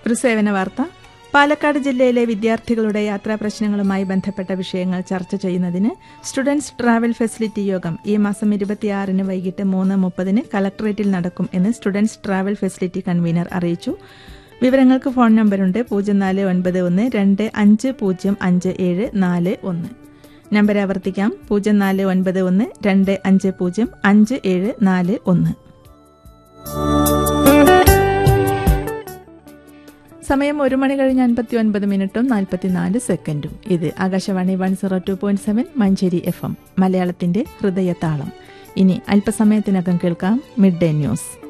ഒരു സേവന വാർത്ത പാലക്കാട് ജില്ലയിലെ വിദ്യാർത്ഥികളുടെ യാത്രാ പ്രശ്നങ്ങളുമായി ബന്ധപ്പെട്ട വിഷയങ്ങൾ ചർച്ച ചെയ്യുന്നതിന് സ്റ്റുഡൻസ് ട്രാവൽ ഫെസിലിറ്റി യോഗം ഈ മാസം ഇരുപത്തിയാറിന് വൈകിട്ട് മൂന്ന് മുപ്പതിന് കളക്ടറേറ്റിൽ നടക്കും എന്ന് സ്റ്റുഡൻസ് ട്രാവൽ ഫെസിലിറ്റി കൺവീനർ അറിയിച്ചു വിവരങ്ങൾക്ക് ഫോൺ നമ്പറുണ്ട് പൂജ്യം നാല് ഒൻപത് ഒന്ന് രണ്ട് അഞ്ച് പൂജ്യം അഞ്ച് ഏഴ് നാല് ഒന്ന് നമ്പർ ആവർത്തിക്കാം പൂജ്യം നാല് ഒൻപത് ഒന്ന് രണ്ട് അഞ്ച് പൂജ്യം അഞ്ച് ഏഴ് നാല് ഒന്ന് സമയം ഒരു മണി കഴിഞ്ഞ് അൻപത്തി ഒൻപത് മിനിറ്റും നാൽപ്പത്തിനാല് സെക്കൻഡും ഇത് Akashvani one zero two point seven Manjeri F M മലയാളത്തിന്റെ ഹൃദയതാളം ഇനി അല്പസമയത്തിനകം കേൾക്കാം മിഡ് ഡേ ന്യൂസ്